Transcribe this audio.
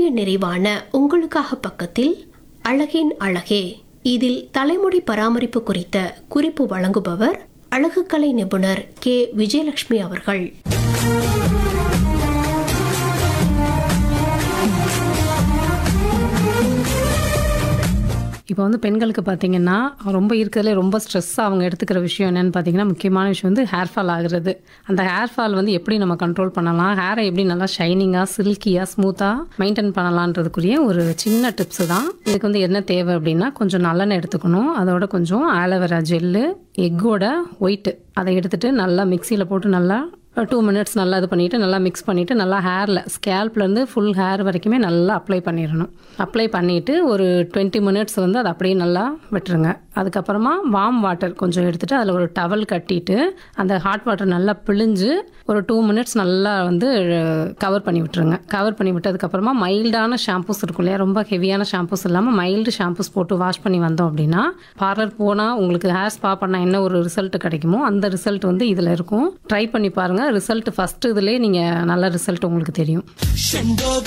இன்றைய நிறைவான உங்களுக்காக பக்கத்தில் அழகின் அழகே இதில் தலைமுடி பராமரிப்பு குறித்த குறிப்பு வழங்குபவர் அழகுக்கலை நிபுணர் கே விஜயலட்சுமி அவர்கள் இப்போ வந்து பெண்களுக்கு பார்த்தீங்கன்னா ரொம்ப இருக்கிறதுலே ரொம்ப ஸ்ட்ரெஸ்ஸாக அவங்க எடுத்துக்கிற விஷயம் என்னன்னு பார்த்தீங்கன்னா முக்கியமான விஷயம் வந்து ஹேர் ஃபால் ஆகுறது அந்த ஹேர் ஃபால் வந்து எப்படி நம்ம கண்ட்ரோல் பண்ணலாம் ஹேரை எப்படி நல்லா ஷைனிங்காக சில்கியாக ஸ்மூத்தாக மெயின்டைன் பண்ணலான்றதுக்குரிய ஒரு சின்ன டிப்ஸு தான் இதுக்கு வந்து என்ன தேவை அப்படின்னா கொஞ்சம் நல்லெண்ணெய் எடுத்துக்கணும் அதோட கொஞ்சம் ஆலோவேரா ஜெல்லு எக்கோட ஒயிட்டு அதை எடுத்துட்டு நல்லா மிக்சியில் போட்டு நல்லா டூ மினிட்ஸ் நல்லா இது பண்ணிவிட்டு நல்லா மிக்ஸ் பண்ணிவிட்டு நல்லா ஹேரில் ஸ்கேல்ப்லேருந்து ஃபுல் ஹேர் வரைக்குமே நல்லா அப்ளை பண்ணிடணும் அப்ளை பண்ணிவிட்டு ஒரு டுவெண்ட்டி மினிட்ஸ் வந்து அதை அப்படியே நல்லா விட்டுருங்க அதுக்கப்புறமா வார்ம் வாட்டர் கொஞ்சம் எடுத்துகிட்டு அதில் ஒரு டவல் கட்டிட்டு அந்த ஹாட் வாட்டர் நல்லா பிழிஞ்சு ஒரு டூ மினிட்ஸ் நல்லா வந்து கவர் பண்ணி விட்டுருங்க கவர் பண்ணி விட்டதுக்கப்புறமா மைல்டான ஷாம்பூஸ் இருக்கும் இல்லையா ரொம்ப ஹெவியான ஷாம்பூஸ் இல்லாமல் மைல்டு ஷாம்பூஸ் போட்டு வாஷ் பண்ணி வந்தோம் அப்படின்னா பார்லர் போனால் உங்களுக்கு ஹேர் ஸ்பா பண்ணால் என்ன ஒரு ரிசல்ட் கிடைக்குமோ அந்த ரிசல்ட் வந்து இதில் இருக்கும் ட்ரை பண்ணி பாருங்கள் ரிசல்ட் ஃபஸ்ட்டு இதுலேயே நீங்கள் நல்ல ரிசல்ட் உங்களுக்கு தெரியும் செண்பக